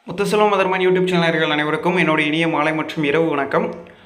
முத்துசெல்வம் மதர்மன் யூடியூப் சேனலர்கள் அனைவருக்கும் என்னுடைய இனிய மாலை மற்றும் இரவு வணக்கம்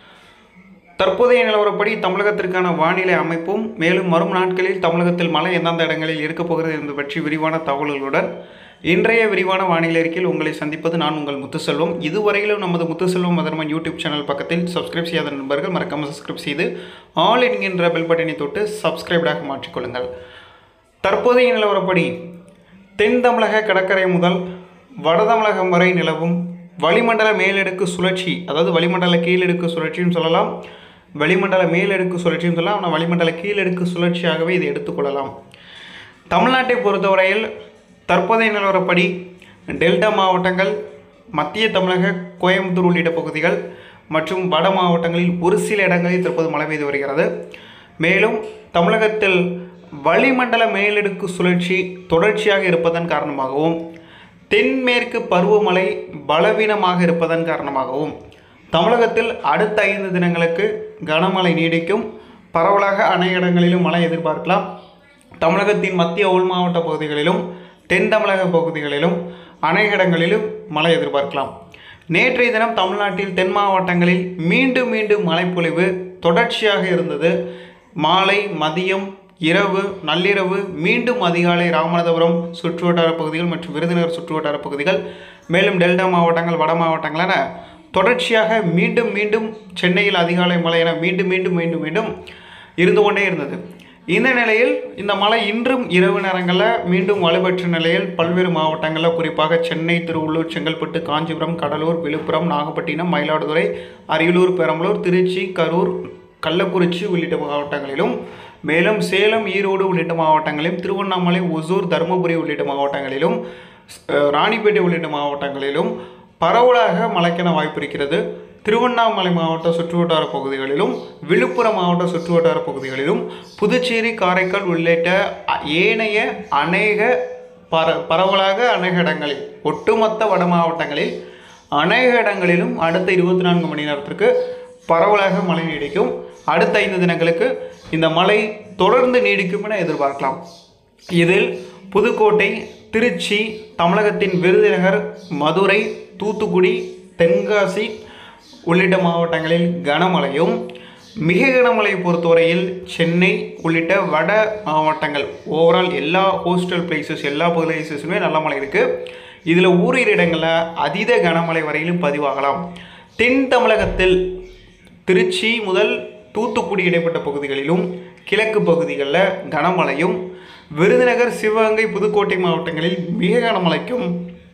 தற்போதைய நிலவரப்படி தமிழகத்திற்கான வானிலை அமைப்பும் மேலும் வரும் நாட்களில் தமிழகத்தில் மழை எந்தெந்த இடங்களில் இருக்கப் போகிறது என்பது பற்றி விரிவான தகவல்களுடன் இன்றைய விரிவான வானிலை அறிக்கையில் உங்களை சந்திப்பது நான் உங்கள் முத்துசெல்வம் இதுவரையிலும் நமது முத்துசெல்வம் மதர்மன் யூடியூப் சேனல் பக்கத்தில் சப்ஸ்கிரைப் செய்யாத நண்பர்கள் மறக்காமல் சப்ஸ்கிரைப் செய்து ஆல் என்கின்ற பெல் பட்டனை தொட்டு சப்ஸ்கிரைப்டாக மாற்றிக்கொள்ளுங்கள் தற்போதைய நிலவரப்படி தென் தமிழக கடற்கரை முதல் வட தமிழகம் வரை நிலவும் வளிமண்டல மேலடுக்கு சுழற்சி அதாவது வளிமண்டல கீழடுக்கு சுழற்சின்னு சொல்லலாம் வளிமண்டல மேலடுக்கு சுழற்சின்னு சொல்லலாம் ஆனால் வளிமண்டல கீழடுக்கு சுழற்சியாகவே இதை எடுத்துக்கொள்ளலாம் தமிழ்நாட்டை பொறுத்தவரையில் தற்போதைய நிலவரப்படி டெல்டா மாவட்டங்கள் மத்திய தமிழக கோயம்புத்தூர் உள்ளிட்ட பகுதிகள் மற்றும் வட மாவட்டங்களில் ஒரு சில இடங்களில் தற்போது மழை பெய்து வருகிறது மேலும் தமிழகத்தில் வளிமண்டல மேலடுக்கு சுழற்சி தொடர்ச்சியாக இருப்பதன் காரணமாகவும் தென்மேற்கு பருவமழை பலவீனமாக இருப்பதன் காரணமாகவும் தமிழகத்தில் அடுத்த ஐந்து தினங்களுக்கு கனமழை நீடிக்கும் பரவலாக அனைத்து இடங்களிலும் மழை எதிர்பார்க்கலாம் தமிழகத்தின் மத்திய உள் மாவட்ட பகுதிகளிலும் தென் தமிழக பகுதிகளிலும் அநேக இடங்களிலும் மழை எதிர்பார்க்கலாம் நேற்றைய தினம் தமிழ்நாட்டில் தென் மாவட்டங்களில் மீண்டும் மீண்டும் மழைப்பொழிவு தொடர்ச்சியாக இருந்தது மாலை மதியம் இரவு நள்ளிரவு மீண்டும் அதிகாலை ராமநாதபுரம் சுற்றுவட்டார பகுதிகள் மற்றும் விருதுநகர் சுற்றுவட்டார பகுதிகள் மேலும் டெல்டா மாவட்டங்கள் வட மாவட்டங்கள் என தொடர்ச்சியாக மீண்டும் மீண்டும் சென்னையில் அதிகாலை மழை என மீண்டும் மீண்டும் மீண்டும் மீண்டும் இருந்து கொண்டே இருந்தது இந்த நிலையில் இந்த மழை இன்றும் இரவு நேரங்களில் மீண்டும் வலுப்பெற்ற நிலையில் பல்வேறு மாவட்டங்களில் குறிப்பாக சென்னை திருவள்ளூர் செங்கல்பட்டு காஞ்சிபுரம் கடலூர் விழுப்புரம் நாகப்பட்டினம் மயிலாடுதுறை அரியலூர் பெரம்பலூர் திருச்சி கரூர் கள்ளக்குறிச்சி உள்ளிட்ட மாவட்டங்களிலும் மேலும் சேலம் ஈரோடு உள்ளிட்ட மாவட்டங்களிலும் திருவண்ணாமலை ஒசூர் தருமபுரி உள்ளிட்ட மாவட்டங்களிலும் அஹ், ராணிப்பேட்டை உள்ளிட்ட மாவட்டங்களிலும் பரவலாக மழைக்கென வாய்ப்பு இருக்கிறது திருவண்ணாமலை மாவட்ட சுற்றுவட்டார பகுதிகளிலும் விழுப்புரம் மாவட்ட சுற்றுவட்டார பகுதிகளிலும் புதுச்சேரி காரைக்கால் உள்ளிட்ட அ- ஏனைய அநேக பர பரவலாக அநேக இடங்களில் ஒட்டுமொத்த வட மாவட்டங்களில் அநேக இடங்களிலும் அடுத்த இருபத்தி நான்கு மணி நேரத்திற்கு பரவலாக மழை நீடிக்கும் அடுத்த ஐந்து தினங்களுக்கு இந்த மழை தொடர்ந்து நீடிக்கும் என எதிர்பார்க்கலாம் இதில் புதுக்கோட்டை திருச்சி தமிழகத்தின் விருதுநகர் மதுரை தூத்துக்குடி தென்காசி உள்ளிட்ட மாவட்டங்களில் கனமழையும் மிக கனமழை பொறுத்தவரையில் சென்னை உள்ளிட்ட வட மாவட்டங்கள் ஓவரால் எல்லா ஹோஸ்டல் பிளேசஸ் எல்லா பிளேசஸுமே நல்ல மழை இருக்குது இதில் ஓரிரு இடங்களில் அதீத கனமழை வரையிலும் பதிவாகலாம் தென் தமிழகத்தில் திருச்சி முதல் தூத்துக்குடி இடைப்பட்ட பகுதிகளிலும் கிழக்கு பகுதிகளில் கனமழையும் விருதுநகர் சிவகங்கை புதுக்கோட்டை மாவட்டங்களில் மிக கனமழைக்கும்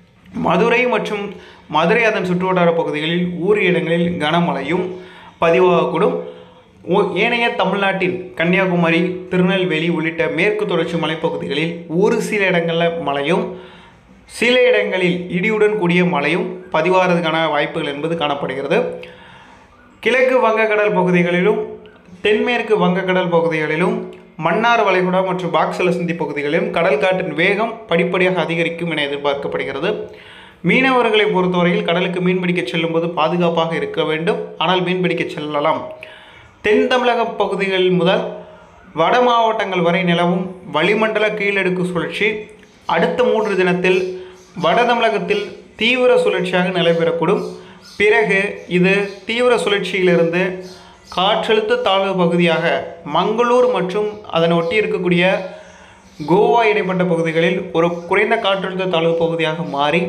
மதுரை மற்றும் மதுரை அதன் சுற்றுவட்டார பகுதிகளில் ஓரிரு இடங்களில் கனமழையும் பதிவாகக்கூடும் ஓ- ஏனைய தமிழ்நாட்டின் கன்னியாகுமரி திருநெல்வேலி உள்ளிட்ட மேற்கு தொடர்ச்சி மலைப்பகுதிகளில் ஒரு சில இடங்களில் மழையும் சில இடங்களில் இடியுடன் கூடிய மழையும் பதிவாகிறதுக்கான வாய்ப்புகள் என்பது காணப்படுகிறது கிழக்கு வங்கக்கடல் பகுதிகளிலும் தென்மேற்கு வங்கக்கடல் பகுதிகளிலும் மன்னார் வளைகுடா மற்றும் பாக்சலசந்தி பகுதிகளிலும் கடல் காற்றின் வேகம் படிப்படியாக அதிகரிக்கும் என எதிர்பார்க்கப்படுகிறது மீனவர்களை பொறுத்தவரையில் கடலுக்கு மீன்பிடிக்க செல்லும்போது பாதுகாப்பாக இருக்க வேண்டும் ஆனால் மீன்பிடிக்க செல்லலாம் தென் தமிழக பகுதிகள் முதல் வட மாவட்டங்கள் வரை நிலவும் வளிமண்டல கீழடுக்கு சுழற்சி அடுத்த மூன்று தினத்தில் வட தமிழகத்தில் தீவிர சுழற்சியாக நிலைபெறக்கூடும் பிறகு இது தீவிர சுழற்சியிலிருந்து காற்றழுத்த தாழ்வு பகுதியாக மங்களூர் மற்றும் அதனை ஒட்டி இருக்கக்கூடிய கோவா இடைப்பட்ட பகுதிகளில் ஒரு குறைந்த காற்றழுத்த தாழ்வு பகுதியாக மாறி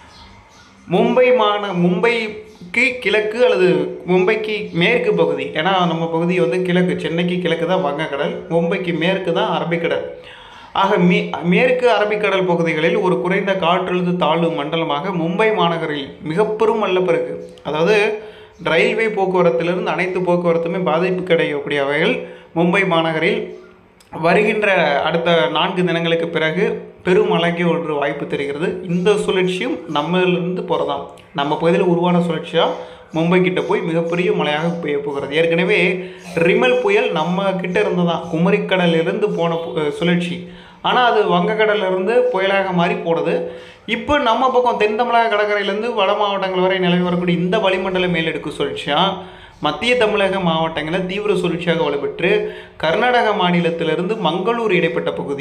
மும்பை மாந மும்பைக்கு கிழக்கு அல்லது மும்பைக்கு மேற்கு பகுதி ஏன்னா நம்ம பகுதி வந்து கிழக்கு சென்னைக்கு கிழக்கு தான் வங்கக்கடல் மும்பைக்கு மேற்கு தான் அரபிக்கடல் ஆக மே மேற்கு அரபிக்கடல் பகுதிகளில் ஒரு குறைந்த காற்றழுத்த தாழ்வு மண்டலமாக மும்பை மாநகரில் மிக பெரும் வெள்ளப்பெருக்கு அதாவது ரயில்வே போக்குவரத்திலிருந்து அனைத்து போக்குவரத்துமே பாதிப்புக்கு அடையக்கூடிய வகையில் மும்பை மாநகரில் வருகின்ற அடுத்த நான்கு தினங்களுக்கு பிறகு பெருமழைக்கு ஒன்று வாய்ப்பு தெரிகிறது இந்த சுழற்சியும் நம்மளிருந்து போகிறதாம் நம்ம பகுதியில் உருவான சுழற்சியாக மும்பை கிட்ட போய் மிகப்பெரிய மழையாக பெய்ய போகிறது ஏற்கனவே ரிமல் புயல் நம்ம கிட்ட இருந்து தான் குமரிக்கடலிலிருந்து போன பு- அஹ் சுழற்சி ஆனால் அது வங்கக்கடல்ல இருந்து புயலாக மாறி போனது இப்போ நம்ம பக்கம் தென் தமிழக கடற்கரையிலேருந்து வட மாவட்டங்கள் வரை நிலவி வரக்கூடிய இந்த வளிமண்டல மேலடுக்கு சுழற்சியாக மத்திய தமிழக மாவட்டங்களில் தீவிர சுழற்சியாக வலுப்பெற்று கர்நாடக மாநிலத்திலிருந்து மங்களூர் இடைப்பட்ட பகுதி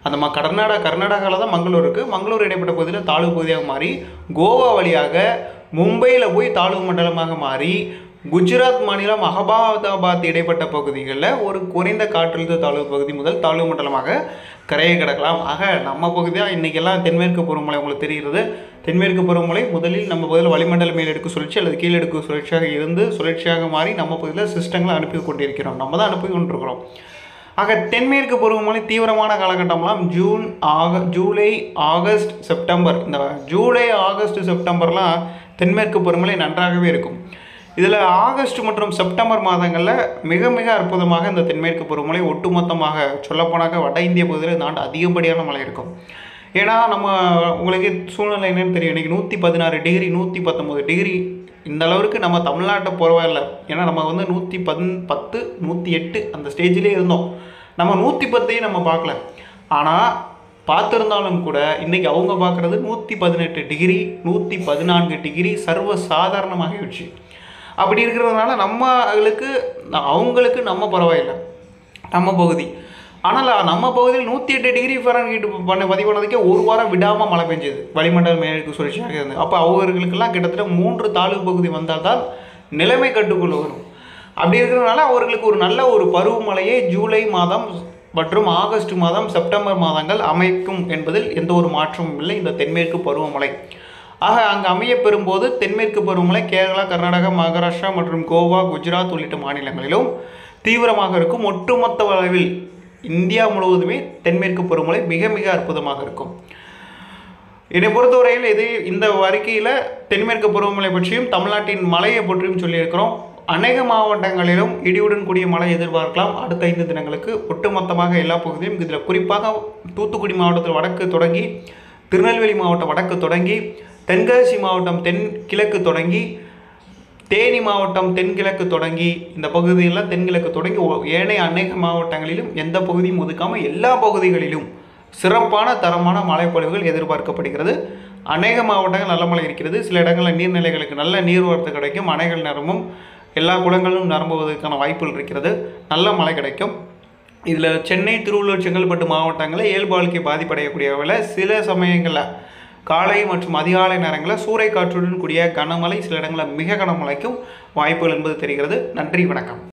அந்த ம கர்நாடகா கர்நாடகாவில் தான் மங்களூர் இருக்குது மங்களூர் இடைப்பட்ட பகுதியில் தாழ்வு பகுதியாக மாறி கோவா வழியாக மும்பையில் போய் தாழ்வு மண்டலமாக மாறி குஜராத் மாநிலம் அகமதாபாத் இடைப்பட்ட பகுதிகளில் ஒரு குறைந்த காற்றழுத்த தாழ்வு பகுதி முதல் தாழ்வு மண்டலமாக கரையை கிடக்கலாம் ஆக நம்ம பகுதி தான் இன்றைக்கெல்லாம் தென்மேற்கு பருவமழை உங்களுக்கு தெரிகிறது தென்மேற்கு பருவமழை முதலில் நம்ம பகுதியில் வளிமண்டல மேலடுக்கு சுழற்சி அல்லது கீழடுக்கு சுழற்சியாக இருந்து சுழற்சியாக மாறி நம்ம பகுதியில் சிஸ்டங்களை அனுப்பி கொண்டிருக்கிறோம் நம்ம தான் அனுப்பி கொண்டிருக்கிறோம் ஆக தென்மேற்கு பருவமழை தீவிரமான காலகட்டம்லாம் ஜூன் ஆக ஜூலை ஆகஸ்ட் செப்டம்பர் இந்த ஜூலை ஆகஸ்ட் செப்டம்பர்லாம் தென்மேற்கு பருவமழை நன்றாகவே இருக்கும் இதில் ஆகஸ்ட் மற்றும் செப்டம்பர் மாதங்களில் மிக மிக அற்புதமாக இந்த தென்மேற்கு பருவமழை ஒட்டுமொத்தமாக சொல்லப்போனாக்க வட இந்திய பகுதியில் இந்த ஆண்டு அதிகப்படியான மழை இருக்கும் ஏன்னா நம்ம உங்களுக்கு சூழ்நிலை என்னன்னு தெரியும் இன்றைக்கி நூற்றி பதினாறு டிகிரி நூற்றி பத்தொம்போது டிகிரி இந்த அளவுக்கு நம்ம தமிழ்நாட்டை பரவாயில்ல ஏன்னா நம்ம வந்து நூற்றி பன் பத்து நூற்றி எட்டு அந்த ஸ்டேஜ்லேயே இருந்தோம் நம்ம நூற்றி பத்தையும் நம்ம பார்க்கல ஆனால் பார்த்துருந்தாலும் கூட இன்றைக்கி அவங்க பார்க்குறது நூற்றி பதினெட்டு டிகிரி நூற்றி பதினான்கு டிகிரி சர்வ சாதாரணமாகிடுச்சு அப்படி இருக்கிறதுனால நம்மளுக்கு அவங்களுக்கு நம்ம பரவாயில்லை நம்ம பகுதி ஆனால் நம்ம பகுதியில் நூற்றி எட்டு டிகிரி ஃபரன்ஹீட் பண்ண பதிவு பண்ணதுக்கே ஒரு வாரம் விடாமல் மழை பெஞ்சது வளிமண்டல மேற்கு சுழற்சியாக இருந்தது அப்போ அவர்களுக்கெல்லாம் கிட்டத்தட்ட மூன்று தாழ்வு பகுதி வந்தால்தான் நிலைமை கட்டுக்குள்ள வரும் அப்படி இருக்கிறதுனால அவர்களுக்கு ஒரு நல்ல ஒரு பருவமழையை ஜூலை மாதம் மற்றும் ஆகஸ்ட் மாதம் செப்டம்பர் மாதங்கள் அமைக்கும் என்பதில் எந்த ஒரு மாற்றமும் இல்லை இந்த தென்மேற்கு பருவமழை ஆக அங்கு அமைய பெறும்போது தென்மேற்கு பருவமழை கேரளா கர்நாடகா மகாராஷ்டிரா மற்றும் கோவா குஜராத் உள்ளிட்ட மாநிலங்களிலும் தீவிரமாக இருக்கும் ஒட்டுமொத்த அளவில் இந்தியா முழுவதுமே தென்மேற்கு பருவமழை மிக மிக அற்புதமாக இருக்கும் என்னை பொறுத்தவரையில் இது இந்த அறிக்கையில் தென்மேற்கு பருவமழை பற்றியும் தமிழ்நாட்டின் மழையை பற்றியும் சொல்லியிருக்கிறோம் அநேக மாவட்டங்களிலும் இடியுடன் கூடிய மழை எதிர்பார்க்கலாம் அடுத்த ஐந்து தினங்களுக்கு ஒட்டுமொத்தமாக எல்லா பகுதியும் இதில் குறிப்பாக தூத்துக்குடி மாவட்டத்தில் வடக்கு தொடங்கி திருநெல்வேலி மாவட்டம் வடக்கு தொடங்கி தென்காசி மாவட்டம் தென் கிழக்கு தொடங்கி தேனி மாவட்டம் தென்கிழக்கு தொடங்கி இந்த பகுதியெல்லாம் தென்கிழக்கு தொடங்கி ஒ- ஏனைய அநேக மாவட்டங்களிலும் எந்த பகுதியும் ஒதுக்காமல் எல்லா பகுதிகளிலும் சிறப்பான தரமான மழைப்பொழிவுகள் எதிர்பார்க்கப்படுகிறது அநேக மாவட்டங்கள் நல்ல மழை இருக்கிறது சில இடங்களில் நீர்நிலைகளுக்கு நல்ல நீர்வரத்து கிடைக்கும் அணைகள் நிரம்பும் எல்லா குளங்களும் நிரம்புவதற்கான வாய்ப்புகள் இருக்கிறது நல்ல மழை கிடைக்கும் இதில் சென்னை திருவள்ளூர் செங்கல்பட்டு மாவட்டங்களில் இயல்பு வாழ்க்கை பாதிப்படையக்கூடிய வகையில் சில சமயங்களில் காலை மற்றும் அதிகாலை நேரங்களில் சூறைக்காற்றுடன் கூடிய கனமழை சில இடங்களில் மிக கனமழைக்கும் வாய்ப்புகள் என்பது தெரிகிறது நன்றி வணக்கம்